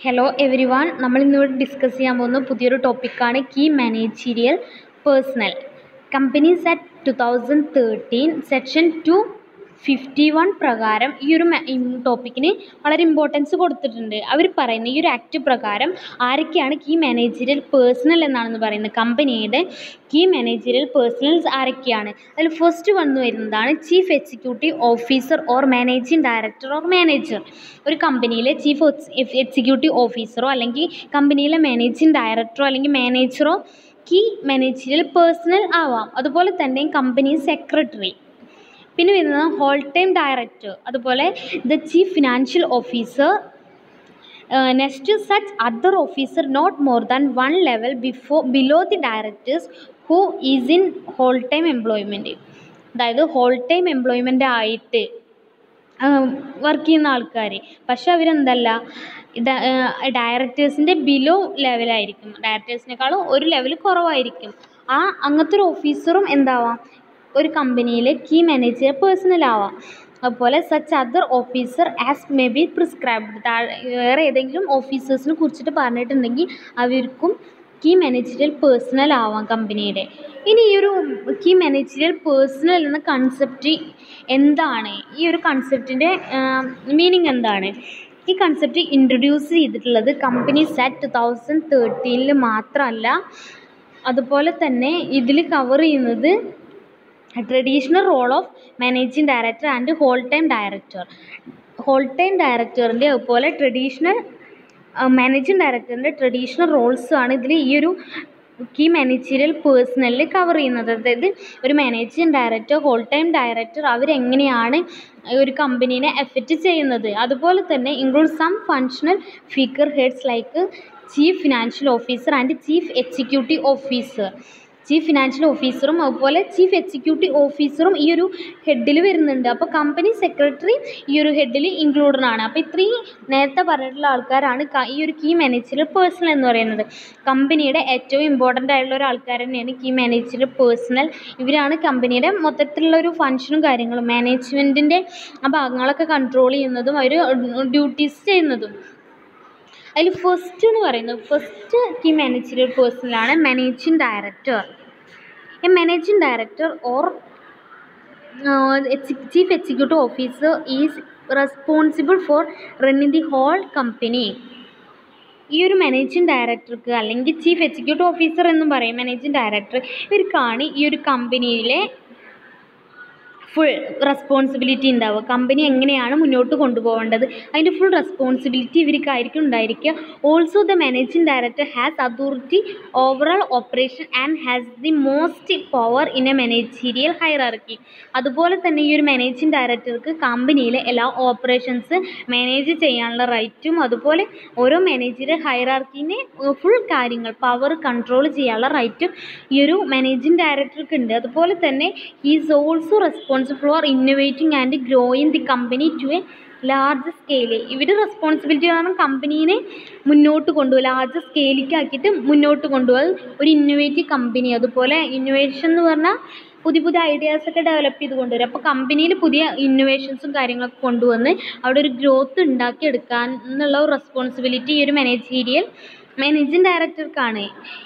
Hello every one നമ്മൾ ഇന്നിവിടെ discuss ചെയ്യാൻ പോകുന്ന പുതിയൊരു ടോപ്പിക്കാണ് key managerial personnel companies act two thousand thirteen section two fifty one പ്രകാരം ഈ ഒരു ടോപ്പിക്കിന് വളരെ ഇമ്പോർട്ടൻസ് കൊടുത്തിട്ടുണ്ട് അവർ പറയുന്ന ഈ ഒരു ആക്ട് പ്രകാരം ആരൊക്കെയാണ് കീ മാനേജീരിയൽ പേഴ്സണൽ എന്നാണെന്ന് പറയുന്നത് കമ്പനിയുടെ കീ മാനേജീരിയൽ പേഴ്സണൽസ് ആരൊക്കെയാണ് അതിൽ ഫസ്റ്റ് വന്നു വരുന്നതാണ് chief executive officer or managing director or manager ഒരു കമ്പനിയിലെ ചീഫ് എക്സിക്യൂട്ടീവ് ഓഫീസറോ അല്ലെങ്കിൽ കമ്പനിയിലെ മാനേജിംഗ് ഡയറക്ടറോ അല്ലെങ്കിൽ മാനേജറോ കീ മാനേജീരിയൽ പേഴ്സണൽ ആവാം അതുപോലെ തന്നെ കമ്പനി സെക്രട്ടറി പിന്നെ വരുന്നത് ഹോൾ ടൈം ഡയറക്ടർ അതുപോലെ the chief financial officer next such other officer not more than one level before below the directors who is in whole time employment അതായത് whole time employment ആയിട്ട് work ചെയ്യുന്ന ആൾക്കാർ പക്ഷെ അവരെന്തല്ല ഡയറക്ടേഴ്സിൻ്റെ below ലെവലായിരിക്കും ഡയറക്ടേഴ്സിനേക്കാളും ഒരു level കുറവായിരിക്കും ആ അങ്ങനത്തെ ഒരു ഓഫീസറും എന്താവാം ഒരു കമ്പനിയിലെ കീ മാനേജർ പേഴ്സണൽ ആവാം അതുപോലെ such other officer as may be prescribed വേറെ ഏതെങ്കിലും ഓഫീസേഴ്സിനെ കുറിച്ചിട്ട് പറഞ്ഞിട്ടുണ്ടെങ്കിൽ അവർക്കും കീ മാനേജറിയൽ പേഴ്സണൽ ആവാം കമ്പനിയുടെ ഇനി ഈ ഒരു കീ മാനേജറിയൽ പേഴ്സണൽ എന്ന കൺസെപ്റ്റ് എന്താണ് ഈ ഒരു കൺസെപ്റ്റിൻ്റെ മീനിങ് എന്താണ് ഈ കൺസെപ്റ്റ് ഇൻട്രൊഡ്യൂസ് ചെയ്തിട്ടുള്ളത് കമ്പനി സെറ്റ് ടു തൗസൻഡ് തേർട്ടീനിൽ മാത്രമല്ല അതുപോലെ തന്നെ ഇതിൽ കവർ ചെയ്യുന്നത് traditional role of managing director and whole time director whole time ഡയറക്ടറിൻ്റെ അതുപോലെ ട്രഡീഷണൽ മാനേജിങ് ഡയറക്ടറിൻ്റെ ട്രഡീഷണൽ റോൾസ് ആണ് ഇതിൽ ഈ ഒരു കീ മാനേജീരിയൽ പേഴ്സണലിൽ കവർ ചെയ്യുന്നത് അതായത് ഒരു managing director whole time director അവരെങ്ങനെയാണ് ഒരു കമ്പനീനെ എഫക്റ്റ് ചെയ്യുന്നത് അതുപോലെ തന്നെ include some functional figureheads like chief financial officer and chief executive officer chief financial ഓഫീസറും അതുപോലെ ചീഫ് എക്സിക്യൂട്ടീവ് ഓഫീസറും ഈ ഒരു ഹെഡിൽ വരുന്നുണ്ട് അപ്പോൾ കമ്പനി സെക്രട്ടറി ഈ ഒരു ഹെഡിൽ ഇൻക്ലൂഡഡ് ആണ് അപ്പോൾ ഇത്രയും നേരത്തെ പറഞ്ഞിട്ടുള്ള ആൾക്കാരാണ് ഈ ഒരു കീ മാനേജർ പേഴ്സണൽ എന്ന് പറയുന്നത് കമ്പനിയുടെ ഏറ്റവും ഇമ്പോർട്ടൻ്റ് ആയിട്ടുള്ള ഒരു ആൾക്കാർ തന്നെയാണ് കീ മാനേജർ പേഴ്സണൽ ഇവരാണ് കമ്പനിയുടെ മൊത്തത്തിലുള്ള ഒരു ഫങ്ഷനും കാര്യങ്ങളും മാനേജ്മെൻറ്റിൻ്റെ ആ ഭാഗങ്ങളൊക്കെ കൺട്രോൾ ചെയ്യുന്നതും അവർ ഡ്യൂട്ടീസ് ചെയ്യുന്നതും അതിൽ ഫസ്റ്റ് എന്ന് പറയുന്നത് ഫസ്റ്റ് കീ മാനേജറിയൽ പേഴ്സണലാണ് managing director a managing director or chief executive officer is responsible for running the whole company ഈ ഒരു മാനേജിങ് ഡയറക്ടർക്ക് അല്ലെങ്കിൽ ചീഫ് എക്സിക്യൂട്ടീവ് ഓഫീസർ എന്നും പറയും മാനേജിങ് ഡയറക്ടർ ഇവർക്കാണ് ഈ ഒരു കമ്പനിയിലെ ഫുൾ റെസ്പോൺസിബിലിറ്റി ഉണ്ടാവുക കമ്പനി എങ്ങനെയാണ് മുന്നോട്ട് കൊണ്ടുപോകേണ്ടത് അതിൻ്റെ ഫുൾ റെസ്പോൺസിബിലിറ്റി ഇവർക്കായിരിക്കും ഉണ്ടായിരിക്കുക also the managing director has authority overall operation and has the most power in a managerial hierarchy അതുപോലെ തന്നെ ഈ ഒരു മാനേജിങ് ഡയറക്ടർക്ക് കമ്പനിയിലെ എല്ലാ ഓപ്പറേഷൻസ് മാനേജ് ചെയ്യാനുള്ള റൈറ്റും അതുപോലെ ഓരോ മാനേജീരിയൽ ഹൈറാർക്കിനെ ഫുൾ കാര്യങ്ങൾ പവർ കൺട്രോൾ ചെയ്യാനുള്ള റൈറ്റും ഈ ഒരു മാനേജിങ് ഡയറക്ടർക്ക് ഉണ്ട് അതുപോലെ തന്നെ is also responsible for innovating and growing the company to a large scale ഇവരുടെ റെസ്പോൺസിബിലിറ്റി കാരണം കമ്പനീനെ മുന്നോട്ട് കൊണ്ടുപോകുക ലാർജ് സ്കെയിലേക്ക് ആക്കിയിട്ട് മുന്നോട്ട് കൊണ്ടുപോകുക ഒരു ഇന്നോവേറ്റീവ് കമ്പനി അതുപോലെ ഇന്നോവേഷൻ എന്ന് പറഞ്ഞാൽ പുതിയ പുതിയ ഐഡിയാസൊക്കെ ഡെവലപ്പ് ചെയ്ത് കൊണ്ടുവരും അപ്പോൾ കമ്പനിയിൽ പുതിയ ഇന്നോവേഷൻസും കാര്യങ്ങളൊക്കെ കൊണ്ടുവന്ന് അവിടെ ഒരു ഗ്രോത്ത് ഉണ്ടാക്കിയെടുക്കാൻ എന്നുള്ള ഒരു റെസ്പോൺസിബിലിറ്റി ഈ ഒരു മാനേജീരിയൽ മാനേജിങ് ഡയറക്ടർക്കാണ്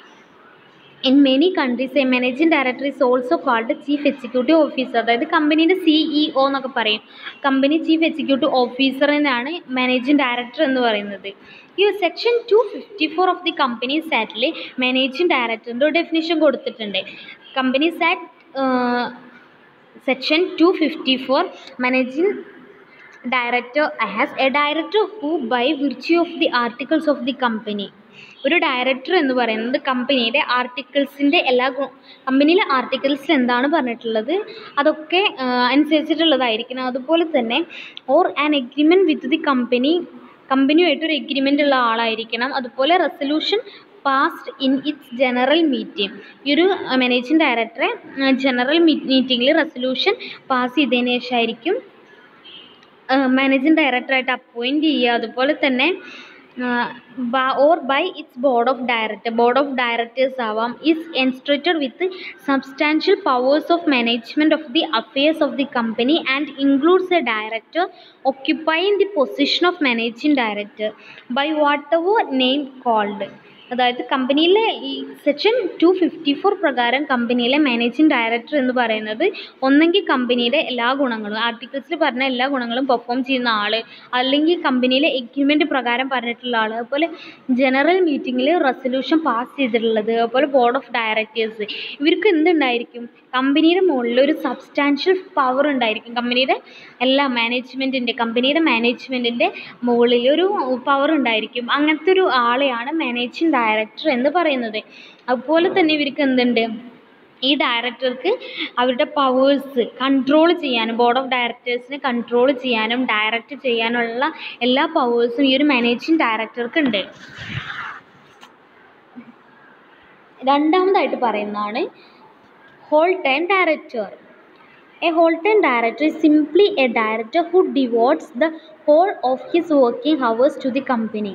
in many countries a managing director is also called chief executive officer അതായത് കമ്പനീൻ്റെ സിഇഒ എന്നൊക്കെ പറയും കമ്പനി ചീഫ് എക്സിക്യൂട്ടീവ് ഓഫീസറിനാണ് മാനേജിംഗ് ഡയറക്ടർ എന്ന് പറയുന്നത് ഈ section two fifty four of the companies സാറ്റിൽ മാനേജിംഗ് ഡയറക്ടറിൻ്റെ ഡെഫിനിഷൻ കൊടുത്തിട്ടുണ്ട് companies act section two fifty four managing director has a director who by virtue of the articles of the company ഒരു director എന്ന് പറയുന്നത് കമ്പനിയുടെ ആർട്ടിക്കിൾസിൻ്റെ എല്ലാ കമ്പനിയിലെ ആർട്ടിക്കിൾസിൽ എന്താണ് പറഞ്ഞിട്ടുള്ളത് അതൊക്കെ അനുസരിച്ചിട്ടുള്ളതായിരിക്കണം അതുപോലെ തന്നെ or an agreement with the company കമ്പനിയുമായിട്ട് ഒരു എഗ്രിമെൻ്റ് ഉള്ള ആളായിരിക്കണം അതുപോലെ resolution passed in its general meeting ഈ ഒരു മാനേജിംഗ് ഡയറക്ടറെ ജനറൽ മീറ്റിങ്ങിൽ റെസൊല്യൂഷൻ പാസ് ചെയ്തതിന് ശേഷമായിരിക്കും മാനേജിംഗ് ഡയറക്ടറായിട്ട് അപ്പോയിൻറ്റ് ചെയ്യുക അതുപോലെ തന്നെ or by its board of director board of directors ആവാം is entrusted with substantial powers of management of the affairs of the company and includes a director occupying the position of managing director by whatever name called അതായത് കമ്പനിയിലെ ഈ section two fifty four പ്രകാരം കമ്പനിയിലെ managing director എന്ന് പറയുന്നത് ഒന്നെങ്കിൽ കമ്പനിയുടെ എല്ലാ ഗുണങ്ങളും ആർട്ടിക്കിൾസിൽ പറഞ്ഞ എല്ലാ ഗുണങ്ങളും പെർഫോം ചെയ്യുന്ന ആൾ അല്ലെങ്കിൽ കമ്പനിയിലെ എഗ്രിമെൻ്റ് പ്രകാരം പറഞ്ഞിട്ടുള്ള ആൾ അതുപോലെ ജനറൽ മീറ്റിങ്ങിൽ റെസൊല്യൂഷൻ പാസ് ചെയ്തിട്ടുള്ളത് അതുപോലെ ബോർഡ് ഓഫ് ഡയറക്ടേഴ്സ് ഇവർക്ക് എന്തുണ്ടായിരിക്കും കമ്പനിയുടെ മുകളിൽ ഒരു സബ്സ്റ്റാൻഷ്യൽ പവർ ഉണ്ടായിരിക്കും കമ്പനിയുടെ എല്ലാ മാനേജ്മെൻറ്റിൻ്റെ കമ്പനിയുടെ മാനേജ്മെൻറ്റിൻ്റെ മുകളിൽ ഒരു പവർ ഉണ്ടായിരിക്കും അങ്ങനത്തെ ഒരു ആളെയാണ് മാനേജിങ് ഡയറക്ടർ എന്ന് പറയുന്നത് അതുപോലെ തന്നെ ഇവർക്ക് എന്തുണ്ട് ഈ ഡയറക്ടർക്ക് അവരുടെ പവേഴ്സ് കൺട്രോൾ ചെയ്യാനും ബോർഡ് ഓഫ് ഡയറക്ടേഴ്സിനെ കൺട്രോൾ ചെയ്യാനും ഡയറക്റ്റ് ചെയ്യാനുള്ള എല്ലാ പവേഴ്സും ഈ ഒരു മാനേജിങ് ഡയറക്ടർക്ക് ഉണ്ട് രണ്ടാമതായിട്ട് പറയുന്നതാണ് whole time director a whole time director is simply a director who devotes the whole of his working hours to the company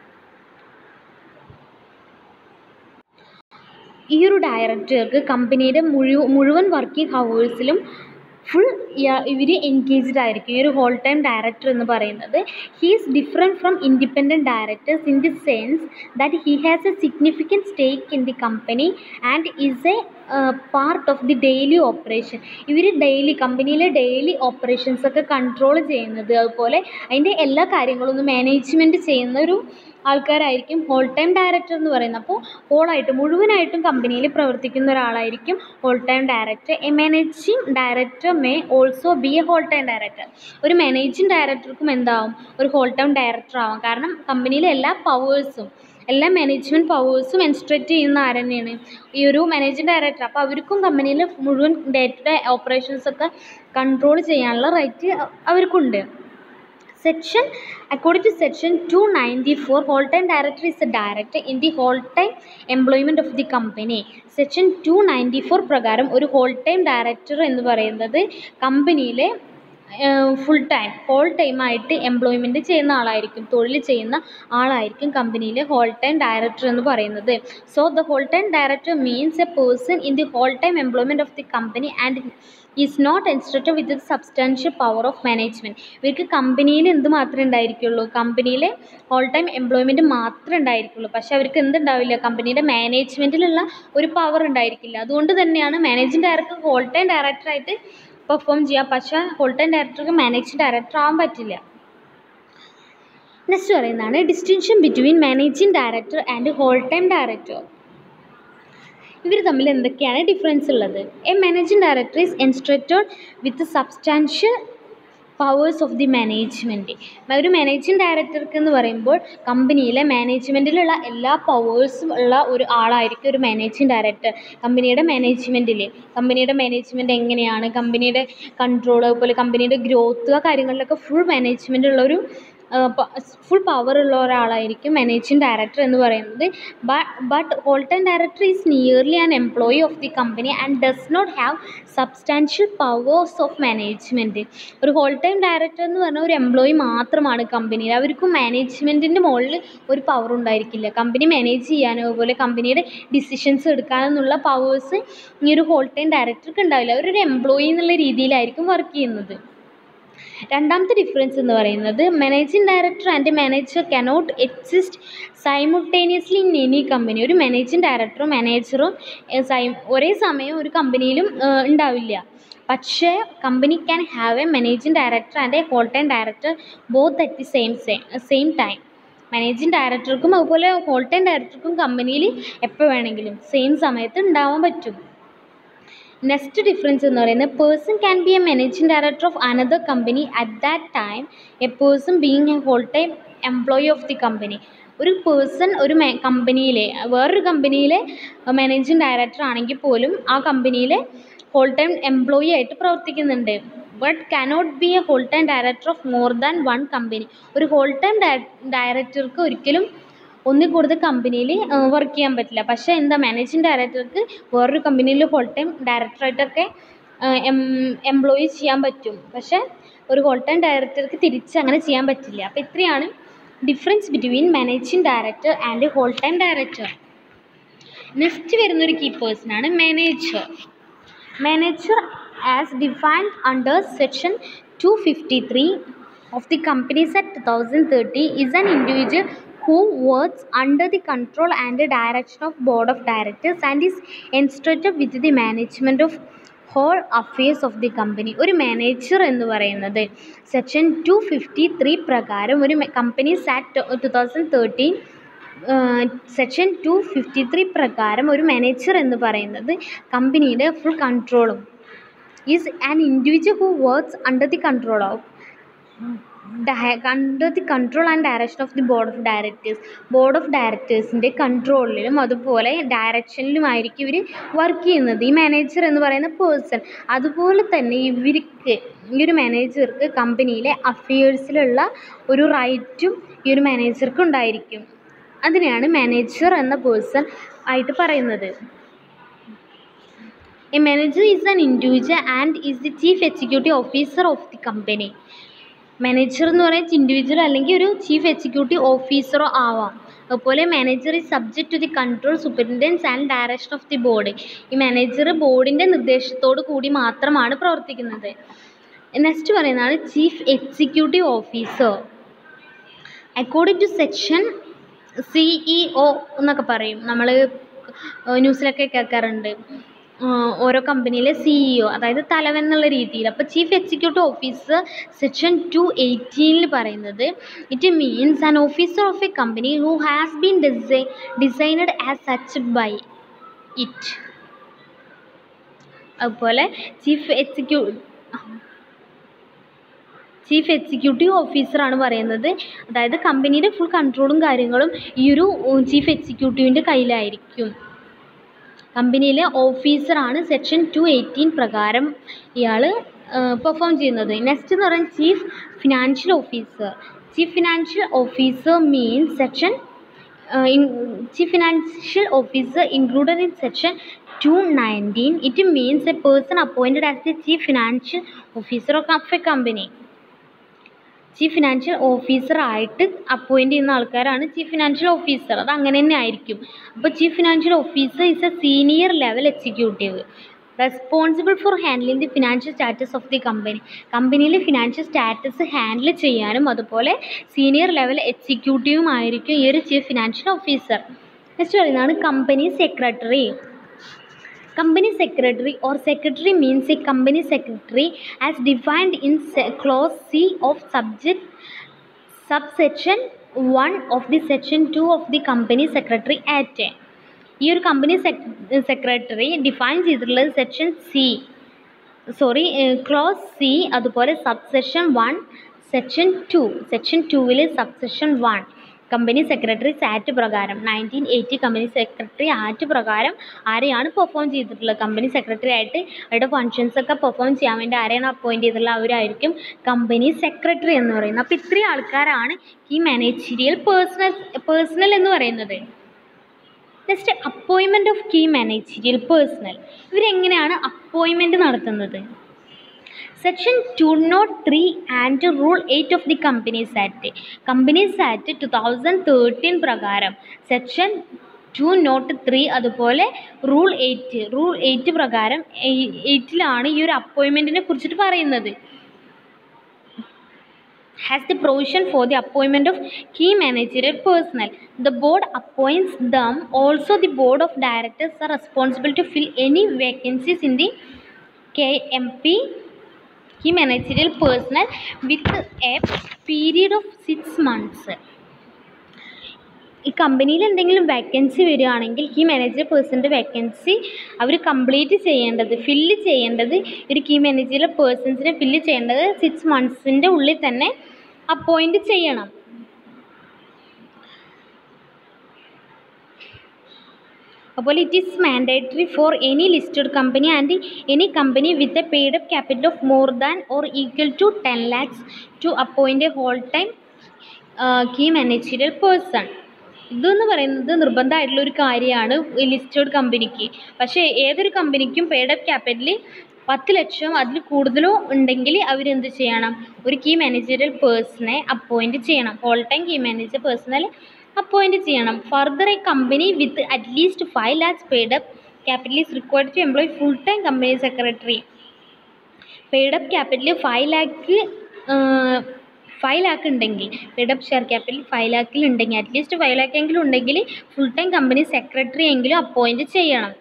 ഈ ഒരു ഡയറക്ടർക്ക് കമ്പനിയുടെ മുഴു മുഴുവൻ വർക്കിംഗ് ഹവേഴ്സിലും ഫുൾ ഇവർ എൻഗേജ്ഡ് ആയിരിക്കും ഈ ഒരു ഹോൾ ടൈം ഡയറക്ടർ എന്ന് പറയുന്നത് he is different from independent directors in the sense that he has a significant stake in the company and is a part of the daily operation ഇവർ daily കമ്പനിയിലെ daily operations ഒക്കെ control ചെയ്യുന്നത് അതുപോലെ അതിൻ്റെ എല്ലാ കാര്യങ്ങളും ഒന്ന് മാനേജ്മെൻറ്റ് ചെയ്യുന്ന ഒരു ആൾക്കാരായിരിക്കും ഹോൾ ടൈം ഡയറക്ടർ എന്ന് പറയുന്നത് അപ്പോൾ ഹോളായിട്ട് മുഴുവനായിട്ടും കമ്പനിയിൽ പ്രവർത്തിക്കുന്ന ഒരാളായിരിക്കും whole time director a managing director may also be a whole time director ഒരു മാനേജിങ് ഡയറക്ടർക്കും എന്താവും ഒരു ഹോൾ ടൈം ഡയറക്ടർ ആവാം കാരണം കമ്പനിയിലെ എല്ലാ പവേഴ്സും എല്ലാ മാനേജ്മെൻറ്റ് പവേഴ്സും എൻസ്ട്രക്റ്റ് ചെയ്യുന്ന ആര് തന്നെയാണ് ഈ ഒരു മാനേജിങ് ഡയറക്ടർ അപ്പോൾ അവർക്കും കമ്പനിയിൽ മുഴുവൻ ഡേ ടു ഡേ ഓപ്പറേഷൻസ് ഒക്കെ കൺട്രോൾ ചെയ്യാനുള്ള റൈറ്റ് അവർക്കുണ്ട് section according to section 294 whole time director is a director in the whole time employment of the company section 294 പ്രകാരം ഒരു ഹോൾ ടൈം ഡയറക്ടർ എന്ന് പറയുന്നത് കമ്പനിയിലെ ഫുൾ ടൈം ഹോൾ ടൈം ആയിട്ട് employment ചെയ്യുന്ന ആളായിരിക്കും തൊഴിൽ ചെയ്യുന്ന ആളായിരിക്കും കമ്പനിയിലെ ഹോൾ ടൈം ഡയറക്ടർ എന്ന് പറയുന്നത് so the whole time director means a person in the whole time employment of the company and is not instructed with substantial power of management ഇവർക്ക് കമ്പനിയിൽ എന്ത് മാത്രമേ ഉണ്ടായിരിക്കുള്ളൂ കമ്പനിയിലെ ഹോൾ ടൈം എംപ്ലോയ്മെൻറ്റ് മാത്രമേ ഉണ്ടായിരിക്കുള്ളൂ പക്ഷേ അവർക്ക് എന്തുണ്ടാവില്ല കമ്പനിയുടെ മാനേജ്മെൻറ്റിലുള്ള ഒരു പവർ ഉണ്ടായിരിക്കില്ല അതുകൊണ്ട് തന്നെയാണ് മാനേജിങ് ഡയറക്ടർ ഹോൾ ടൈം ഡയറക്ടറായിട്ട് പെർഫോം ചെയ്യുക പക്ഷേ ഹോൾ ടൈം ഡയറക്ടർക്ക് മാനേജിങ് ഡയറക്ടർ ആവാൻ പറ്റില്ല നെക്സ്റ്റ് പറയുന്നതാണ് distinction between managing director and whole time director ഇവർ തമ്മിൽ എന്തൊക്കെയാണ് ഡിഫറൻസ് ഉള്ളത് a managing director is instructed with substantial powers of the management ഒരു മാനേജിങ് ഡയറക്ടർക്ക് എന്ന് പറയുമ്പോൾ കമ്പനിയിലെ മാനേജ്മെൻറ്റിലുള്ള എല്ലാ പവേഴ്സും ഉള്ള ഒരു ആളായിരിക്കും ഒരു മാനേജിങ് ഡയറക്ടർ കമ്പനിയുടെ മാനേജ്മെൻറ്റിൽ കമ്പനിയുടെ മാനേജ്മെൻറ്റ് എങ്ങനെയാണ് കമ്പനിയുടെ കൺട്രോൾ അതുപോലെ കമ്പനിയുടെ ഗ്രോത്ത് ആ കാര്യങ്ങളിലൊക്കെ ഫുൾ മാനേജ്മെൻ്റ് ഉള്ള ഒരു ഫുൾ പവർ ഉള്ള ഒരാളായിരിക്കും മാനേജിങ് ഡയറക്ടർ എന്ന് പറയുന്നത് but whole time director is nearly an employee of the company and does not have substantial powers of management ഒരു ഹോൾ ടൈം ഡയറക്ടർ എന്ന് പറഞ്ഞാൽ ഒരു എംപ്ലോയി മാത്രമാണ് കമ്പനിയിൽ അവർക്കും മാനേജ്മെൻറ്റിൻ്റെ മുകളിൽ ഒരു പവർ ഉണ്ടായിരിക്കില്ല കമ്പനി മാനേജ് ചെയ്യാനോ അതുപോലെ കമ്പനിയുടെ ഡിസിഷൻസ് എടുക്കാനെന്നുള്ള പവേഴ്സ് ഈ ഒരു ഹോൾ ടൈം ഡയറക്ടർക്ക് ഉണ്ടാവില്ല അവരൊരു എംപ്ലോയി എന്നുള്ള രീതിയിലായിരിക്കും വർക്ക് ചെയ്യുന്നത് രണ്ടാമത്തെ ഡിഫറൻസ് എന്ന് പറയുന്നത് managing director and manager cannot exist simultaneously in any company ഒരു മാനേജിങ് ഡയറക്ടറും മാനേജറും ഒരേ സമയം ഒരു കമ്പനിയിലും ഉണ്ടാവില്ല പക്ഷേ company can have a managing director and a whole time director both at the same same time managing ഡയറക്ടർക്കും അതുപോലെ ഹോൾ ടൈം ഡയറക്ടർക്കും കമ്പനിയിൽ എപ്പോൾ വേണമെങ്കിലും സെയിം സമയത്ത് ഉണ്ടാവാൻ പറ്റും നെക്സ്റ്റ് ഡിഫറൻസ് എന്ന് പറയുന്നത് person can be a managing director of another company at that time a person being a whole time employee of the company ഒരു പേഴ്സൺ ഒരു കമ്പനിയിലെ വേറൊരു കമ്പനിയിലെ മാനേജിങ് ഡയറക്ടർ ആണെങ്കിൽ പോലും ആ കമ്പനിയിലെ ഹോൾ ടൈം എംപ്ലോയി ആയിട്ട് പ്രവർത്തിക്കുന്നുണ്ട് but cannot be a whole time director of more than one company ഒരു ഹോൾ ടൈം ഡയറക്ടർക്ക് ഒരിക്കലും ഒന്നിൽ കൂടുതൽ കമ്പനിയിൽ വർക്ക് ചെയ്യാൻ പറ്റില്ല പക്ഷേ എന്താ മാനേജിങ് ഡയറക്ടർക്ക് വേറൊരു കമ്പനിയിൽ ഹോൾ ടൈം ഡയറക്ടറായിട്ടൊക്കെ എംപ്ലോയി ചെയ്യാൻ പറ്റും പക്ഷേ ഒരു ഹോൾ ടൈം ഡയറക്ടർക്ക് തിരിച്ച് അങ്ങനെ ചെയ്യാൻ പറ്റില്ല അപ്പോൾ ഇത്രയാണ് difference between managing director and whole time director next വരുന്നൊരു കീ പേഴ്സണാണ് manager manager as defined under section two fifty three of the Companies Act 2030 is an individual who works under the control and the direction of board of directors and is entrusted with the management of whole affairs of the company ഒരു manager എന്ന് പറയുന്നത് section two fifty three പ്രകാരം ഒരു companies act two thousand thirteen section two fifty three പ്രകാരം ഒരു manager എന്ന് പറയുന്നത് കമ്പനിയുടെ ഫുൾ കൺട്രോളും is an individual who works under the control of under the control and direction of the board of directors board of ഡയറക്ടേഴ്സിൻ്റെ കൺട്രോളിലും അതുപോലെ ഡയറക്ഷനിലുമായിരിക്കും ഇവർ വർക്ക് ചെയ്യുന്നത് ഈ മാനേജർ എന്ന് പറയുന്ന പേഴ്സൺ അതുപോലെ തന്നെ ഇവർക്ക് ഈ ഒരു മാനേജർക്ക് കമ്പനിയിലെ അഫയേഴ്സിലുള്ള ഒരു റൈറ്റും ഈ ഒരു മാനേജർക്ക് ഉണ്ടായിരിക്കും അതിനെയാണ് മാനേജർ എന്ന പേഴ്സൺ ആയിട്ട് പറയുന്നത് a manager is an individual and is the chief executive officer of the company manager എന്ന് പറയുന്നത് ഇൻഡിവിജ്വൽ അല്ലെങ്കിൽ ഒരു ചീഫ് എക്സിക്യൂട്ടീവ് ഓഫീസറോ ആവാം അതുപോലെ manager is subject to the control superintendence and direction of the board ഈ മാനേജർ ബോർഡിൻ്റെ നിർദ്ദേശത്തോടു കൂടി മാത്രമാണ് പ്രവർത്തിക്കുന്നത് നെക്സ്റ്റ് പറയുന്നതാണ് chief executive officer according to section CEO എന്നൊക്കെ പറയും നമ്മൾ ന്യൂസിലൊക്കെ കേൾക്കാറുണ്ട് ഓരോ കമ്പനിയിലെ സിഇഒ അതായത് തലവൻ എന്നുള്ള രീതിയിൽ അപ്പോൾ chief executive officer section two എയ്റ്റീനിൽ പറയുന്നത് it means an officer of a company who has been ഡിസൈ designed as such by it അതുപോലെ ചീഫ് എക്സിക്യൂ ചീഫ് എക്സിക്യൂട്ടീവ് ഓഫീസറാണ് പറയുന്നത് അതായത് കമ്പനിയുടെ ഫുൾ കൺട്രോളും കാര്യങ്ങളും ഈ ഒരു ചീഫ് എക്സിക്യൂട്ടീവിൻ്റെ കയ്യിലായിരിക്കും കമ്പനിയിലെ ഓഫീസറാണ് സെക്ഷൻ ടു എയ്റ്റീൻ പ്രകാരം ഇയാൾ പെർഫോം ചെയ്യുന്നത് നെക്സ്റ്റ് എന്ന് പറയുന്നത് chief financial officer chief financial officer means section chief financial officer included in section two nineteen it means a person appointed as the chief financial officer of a company chief financial ഓഫീസറായിട്ട് appoint ചെയ്യുന്ന ആൾക്കാരാണ് chief financial officer അത് അങ്ങനെ തന്നെ ആയിരിക്കും അപ്പോൾ chief financial officer is a senior level executive responsible for handling the financial status of the company കമ്പനിയിലെ financial status handle ചെയ്യാനും അതുപോലെ സീനിയർ ലെവൽ എക്സിക്യൂട്ടീവും ആയിരിക്കും ഈ ഒരു ചീഫ് ഫിനാൻഷ്യൽ ഓഫീസർ നെക്സ്റ്റ് പറയുന്നതാണ് company secretary company secretary or secretary means a company secretary as defined in clause c of subject subsection 1 of the section 2 of the company secretary act ഈ ഒരു company secretary define ചെയ്തിട്ടുള്ളത് section C sorry clause C അതുപോലെ subsection one section two section ടുവിൽ subsection one company secretaries act പ്രകാരം nineteen eighty company secretary act പ്രകാരം ആരെയാണ് perform ചെയ്തിട്ടുള്ളത് company secretary ആയിട്ട് അവരുടെ ഫങ്ഷൻസ് ഒക്കെ പെർഫോം ചെയ്യാൻ വേണ്ടി ആരെയാണ് അപ്പോയിൻറ്റ് ചെയ്തിട്ടുള്ളത് അവരായിരിക്കും കമ്പനി സെക്രട്ടറി എന്ന് പറയുന്നത് അപ്പോൾ ഇത്രയും ആൾക്കാരാണ് ഈ മാനേജീരിയൽ പേഴ്സണൽ പേഴ്സണൽ എന്ന് പറയുന്നത് next appointment of key managerial personnel ഇവരെങ്ങനെയാണ് അപ്പോയിൻമെൻറ്റ് നടത്തുന്നത് section two nought three and rule eight of the companies act companies act two thousand thirteen പ്രകാരം സെക്ഷൻ ടു നോട്ട് ത്രീ അതുപോലെ റൂൾ എയ്റ്റ് റൂൾ എയ്റ്റ് പ്രകാരം എയ്റ്റിലാണ് ഈ ഒരു അപ്പോയിൻമെൻറ്റിനെ കുറിച്ചിട്ട് പറയുന്നത് has the provision for the appointment of key managerial personnel. The board appoints them. Also, the board of directors are responsible to fill any vacancies in the KMP key managerial personnel with a period of six months. ഈ കമ്പനിയിൽ എന്തെങ്കിലും vacancy വരികയാണെങ്കിൽ ഈ manager പേഴ്സൻ്റെ vacancy അവർ complete ചെയ്യേണ്ടത് fill ചെയ്യേണ്ടത് ഒരു കീ മാനേജർ പേഴ്സൺസിനെ ഫില്ല് ചെയ്യേണ്ടത് സിക്സ് മന്ത്സിൻ്റെ ഉള്ളിൽ തന്നെ അപ്പോയിൻറ്റ് ചെയ്യണം അപ്പോൾ it is mandatory for any listed company and any company with a paid up capital of more than or equal to ten lakhs to appoint a whole time key managerial person ഇതെന്ന് പറയുന്നത് നിർബന്ധമായിട്ടുള്ള ഒരു കാര്യമാണ് listed കമ്പനിക്ക് പക്ഷേ ഏതൊരു കമ്പനിക്കും paid up capital പത്ത് ലക്ഷം അതിൽ കൂടുതലോ ഉണ്ടെങ്കിൽ അവരെന്ത് ചെയ്യണം ഒരു കീ മാനേജറിയൽ പേഴ്സണെ അപ്പോയിൻറ്റ് ചെയ്യണം all time key manager personnel appoint ചെയ്യണം further a company with at least five lakhs paid up capital is required to employ full time company secretary paid up capital five lakh five lakh ഉണ്ടെങ്കിൽ paid up share capital five ലാക്കിൽ ഉണ്ടെങ്കിൽ at least five lakh എങ്കിലും ഉണ്ടെങ്കിൽ full time company secretary എങ്കിലും appoint ചെയ്യണം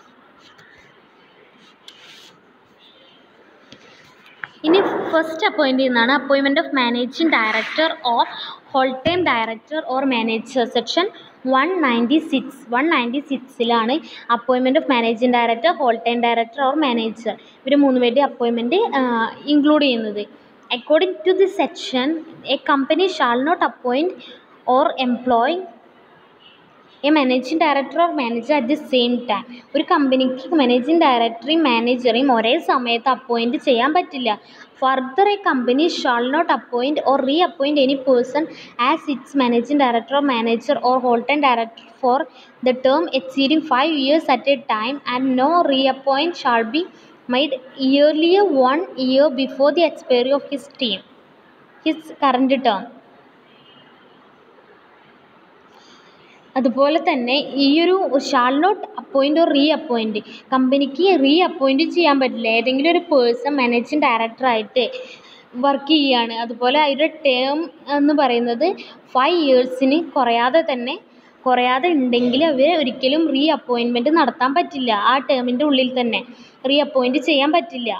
ഇനി first appoint ചെയ്യുന്നതാണ് appointment of managing director or whole time director or manager section one ninety six one ninety സിക്സിലാണ് appointment of managing director whole time director or manager ഇവർ മൂന്ന് പേരുടെ appointment include ചെയ്യുന്നത് according to the section a company shall not appoint or employ a managing director or manager at the same time ഒരു കമ്പനിക്ക് managing ഡയറക്ടറെയും മാനേജറെയും ഒരേ സമയത്ത് appoint ചെയ്യാൻ പറ്റില്ല further a company shall not appoint or reappoint any person as its managing director or manager or whole time director for the term exceeding five years at a time and no reappoint shall be made earlier one year before the expiry of his term his current term അതുപോലെ തന്നെ ഈ ഒരു shall not appoint or reappoint കമ്പനിക്ക് reappoint ചെയ്യാൻ പറ്റില്ല ഏതെങ്കിലും ഒരു person managing ഡയറക്ടറായിട്ട് work ചെയ്യുകയാണ് അതുപോലെ അതിൻ്റെ ടേം എന്ന് പറയുന്നത് ഫൈവ് ഇയേഴ്സിന് കുറയാതെ തന്നെ കുറയാതെ ഉണ്ടെങ്കിൽ അവർ ഒരിക്കലും റീ അപ്പോയിൻമെൻറ്റ് നടത്താൻ പറ്റില്ല ആ ടേമിൻ്റെ ഉള്ളിൽ തന്നെ റീ അപ്പോയിൻറ്റ് ചെയ്യാൻ പറ്റില്ല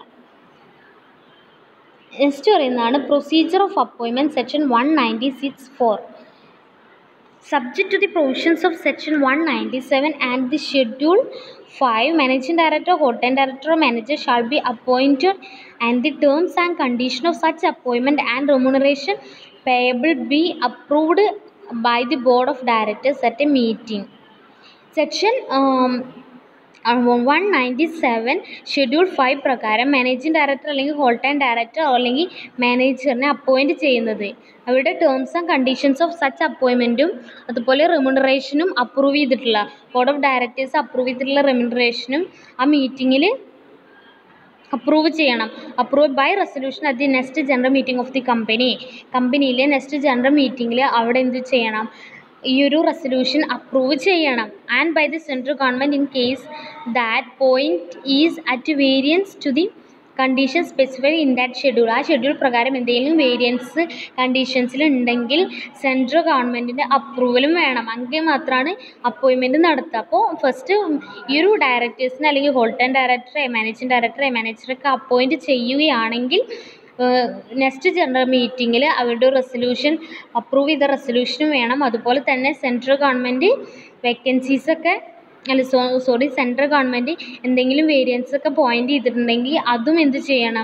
നെക്സ്റ്റ് പറയുന്നതാണ് procedure of appointment section one ninety six four subject to the provisions of section 197 and the schedule 5 managing director hotel director or manager shall be appointed and the terms and condition of such appointment and remuneration payable be approved by the board of directors at a meeting section um, one ninety seven schedule five പ്രകാരം managing director അല്ലെങ്കിൽ whole time director അല്ലെങ്കിൽ മാനേജറിനെ appoint ചെയ്യുന്നത് അവരുടെ terms and conditions of such അപ്പോയിൻമെൻറ്റും അതുപോലെ റെമുണറേഷനും approve ചെയ്തിട്ടുള്ള ബോർഡ് ഓഫ് ഡയറക്ടേഴ്സ് അപ്രൂവ് ചെയ്തിട്ടുള്ള റെമുണറേഷനും ആ മീറ്റിങ്ങിൽ അപ്രൂവ് ചെയ്യണം approve by resolution at the next general meeting of the company കമ്പനിയിലെ നെക്സ്റ്റ് ജനറൽ മീറ്റിങ്ങിൽ അവിടെ എന്ത് ചെയ്യണം ഈ ഒരു റെസൊല്യൂഷൻ അപ്രൂവ് ചെയ്യണം and by the central government in case that point is at variance to the condition specified in that schedule ആ schedule പ്രകാരം എന്തെങ്കിലും വേരിയൻസ് കണ്ടീഷൻസിൽ ഉണ്ടെങ്കിൽ സെൻട്രൽ ഗവൺമെൻറ്റിൻ്റെ അപ്രൂവലും വേണം എങ്കിൽ മാത്രമാണ് അപ്പോയിൻമെൻറ്റ് നടത്തുക അപ്പോൾ ഫസ്റ്റ് ഈ ഒരു ഡയറക്ടേഴ്സിന് അല്ലെങ്കിൽ ഹോൾ ടൈം ഡയറക്ടറെ മാനേജിങ് ഡയറക്ടറെ മാനേജറൊക്കെ അപ്പോയിൻറ്റ് ചെയ്യുകയാണെങ്കിൽ നെക്സ്റ്റ് ജനറൽ മീറ്റിങ്ങിൽ അവരുടെ റെസൊല്യൂഷൻ അപ്രൂവ് ചെയ്ത റെസൊല്യൂഷനും വേണം അതുപോലെ തന്നെ സെൻട്രൽ ഗവൺമെൻറ് വേക്കൻസീസൊക്കെ അല്ല സോ സോറി സെൻട്രൽ ഗവൺമെൻറ് എന്തെങ്കിലും വേരിയൻസ് ഒക്കെ പോയിൻ്റ് ചെയ്തിട്ടുണ്ടെങ്കിൽ അതും എന്ത് ചെയ്യണം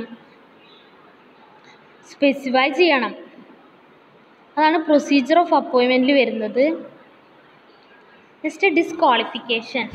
സ്പെസിഫൈ ചെയ്യണം അതാണ് പ്രൊസീജിയർ ഓഫ് അപ്പോയിൻമെൻറ്റിൽ വരുന്നത് next disqualification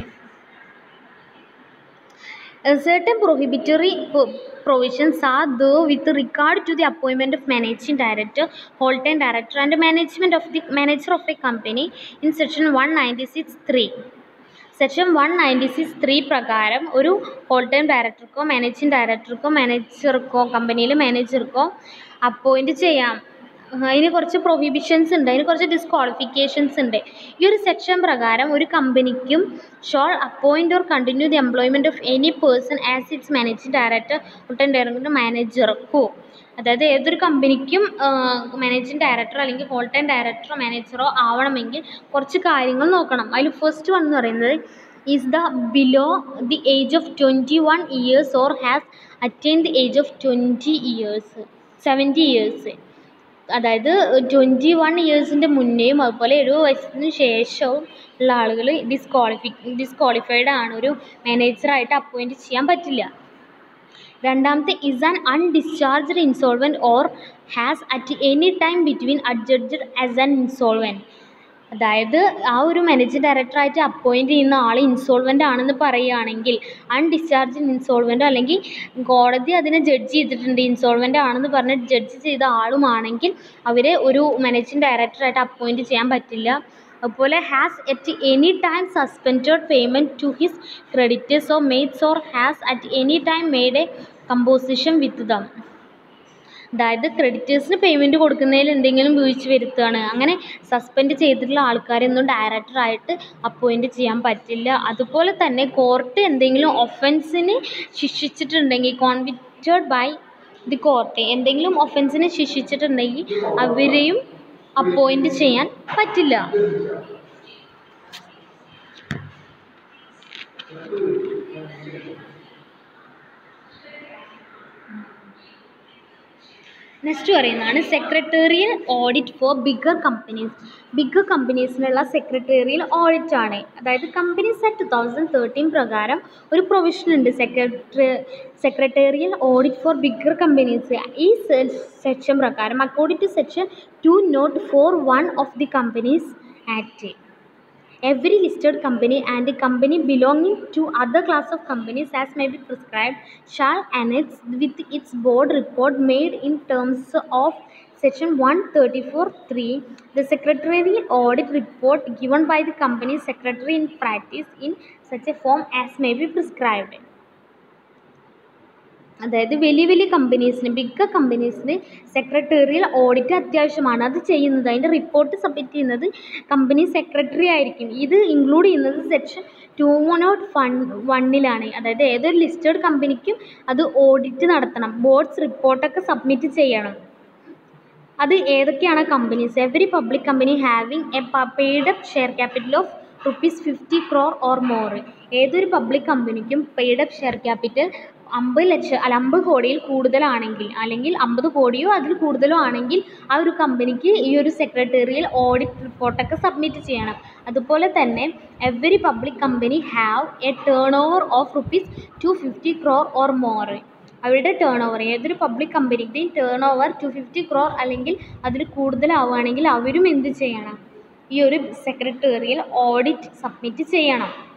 certain prohibitory provisions are there with regard to the appointment of managing director, whole time director and management of the manager of a company in section 196.3. Section one ninety six three പ്രകാരം ഒരു whole time ഡയറക്ടർക്കോ managing ഡയറക്ടർക്കോ മാനേജർക്കോ കമ്പനിയിലെ മാനേജർക്കോ appoint ചെയ്യാം അതിന് കുറച്ച് പ്രൊഹിബിഷൻസ് ഉണ്ട് അതിന് കുറച്ച് ഡിസ്ക്വാളിഫിക്കേഷൻസ് ഉണ്ട് ഈ ഒരു സെക്ഷൻ പ്രകാരം ഒരു കമ്പനിക്കും shall appoint or continue the employment of any person as its managing director ഹോട്ടൽ ഡയറക്ടർ മാനേജർക്കോ അതായത് ഏതൊരു കമ്പനിക്കും മാനേജിംഗ് ഡയറക്ടറോ അല്ലെങ്കിൽ ഹോൾ ടൈം ഡയറക്ടറോ മാനേജറോ ആവണമെങ്കിൽ കുറച്ച് കാര്യങ്ങൾ നോക്കണം അതിൽ ഫസ്റ്റ് വൺ എന്ന് പറയുന്നത് is the below the age of twenty one years or has attain the age of twenty years seventy years അതായത് ട്വൻറ്റി വൺ ഇയേഴ്സിൻ്റെ മുന്നേയും അതുപോലെ എഴുപത് വയസ്സിന് ശേഷവും ഉള്ള ആളുകൾ ഡിസ്ക്വാളിഫി ഡിസ്ക്വാളിഫൈഡ് ആണ് ഒരു മാനേജറായിട്ട് അപ്പോയിൻറ്റ് ചെയ്യാൻ പറ്റില്ല രണ്ടാമത്തെ is an undischarged insolvent or has at any time between adjudged as an insolvent അതായത് ആ ഒരു മാനേജിംഗ് ഡയറക്ടറായിട്ട് അപ്പോയിൻറ്റ് ചെയ്യുന്ന ആൾ ഇൻസോൾവൻ്റ് ആണെന്ന് പറയുകയാണെങ്കിൽ അൺഡിസ്ചാർജ് ഇൻസോൾവൻ്റ് അല്ലെങ്കിൽ കോടതി അതിനെ ജഡ്ജ് ചെയ്തിട്ടുണ്ട് ഇൻസോൾവൻ്റ് ആണെന്ന് പറഞ്ഞ് ജഡ്ജ് ചെയ്ത ആളുമാണെങ്കിൽ അവരെ ഒരു മാനേജിംഗ് ഡയറക്ടറായിട്ട് അപ്പോയിൻറ്റ് ചെയ്യാൻ പറ്റില്ല അതുപോലെ has at any time suspended payment to his creditors or makes or has at any time made a composition with them അതായത് ക്രെഡിറ്റേഴ്സിന് പേയ്മെൻറ്റ് കൊടുക്കുന്നതിൽ എന്തെങ്കിലും വീഴ്ച വരുത്തുകയാണ് അങ്ങനെ സസ്പെൻഡ് ചെയ്തിട്ടുള്ള ആൾക്കാരെയൊന്നും ഡയറക്ടറായിട്ട് അപ്പോയിൻറ്റ് ചെയ്യാൻ പറ്റില്ല അതുപോലെ തന്നെ കോർട്ട് എന്തെങ്കിലും ഒഫൻസിന് ശിക്ഷിച്ചിട്ടുണ്ടെങ്കിൽ കോൺവിക്റ്റഡ് ബൈ ദി കോർട്ട് എന്തെങ്കിലും ഒഫൻസിന് ശിക്ഷിച്ചിട്ടുണ്ടെങ്കിൽ അവരെയും അപ്പോയിൻറ്റ് ചെയ്യാൻ പറ്റില്ല നെക്സ്റ്റ് പറയുന്നതാണ് secretarial audit for bigger companies bigger കമ്പനീസിനുള്ള സെക്രട്ടേറിയൽ ഓഡിറ്റ് ആണ് അതായത് companies act two thousand thirteen പ്രകാരം ഒരു പ്രൊവിഷൻ ഉണ്ട് secretary secretarial audit for bigger companies ഈ സെക്ഷൻ പ്രകാരം according to section two nought four one of the companies act every listed company and a company belonging to other class of companies as may be prescribed shall annex with its board report made in terms of section 134.3 the secretarial audit report given by the company secretary in practice in such a form as may be prescribed അതായത് വലിയ വലിയ കമ്പനീസിന് big കമ്പനീസിന് secretarial audit അത്യാവശ്യമാണ് അത് ചെയ്യുന്നത് അതിൻ്റെ report submit ചെയ്യുന്നത് കമ്പനി സെക്രട്ടറി ആയിരിക്കും ഇത് ഇൻക്ലൂഡ് ചെയ്യുന്നത് സെക്ഷൻ ടു നോട്ട് ഫൺ വണ്ണിലാണ് അതായത് ഏതൊരു ലിസ്റ്റഡ് കമ്പനിക്കും അത് ഓഡിറ്റ് നടത്തണം ബോർഡ്സ് റിപ്പോർട്ടൊക്കെ സബ്മിറ്റ് ചെയ്യണം അത് ഏതൊക്കെയാണ് companies every public company having a paid up share capital of rupees fifty crore or more ഏതൊരു പബ്ലിക് കമ്പനിക്കും പെയ്ഡ് അപ്പ് ഷെയർ ക്യാപിറ്റൽ അമ്പത് ലക്ഷം അല്ല അമ്പത് കോടിയിൽ കൂടുതലാണെങ്കിൽ അല്ലെങ്കിൽ അമ്പത് കോടിയോ അതിൽ കൂടുതലോ ആണെങ്കിൽ ആ ഒരു കമ്പനിക്ക് ഈ ഒരു സെക്രട്ടേറിയൽ ഓഡിറ്റ് റിപ്പോർട്ടൊക്കെ സബ്മിറ്റ് ചെയ്യണം അതുപോലെ തന്നെ every public company have a turnover of rupees two fifty crore or more അവരുടെ ടേൺ ഓവർ ഏതൊരു പബ്ലിക് കമ്പനിയുടെയും turnover two fifty crore അല്ലെങ്കിൽ അതിൽ കൂടുതലാവുകയാണെങ്കിൽ അവരും എന്ത് ചെയ്യണം ഈ ഒരു സെക്രട്ടേറിയൽ ഓഡിറ്റ് സബ്മിറ്റ് ചെയ്യണം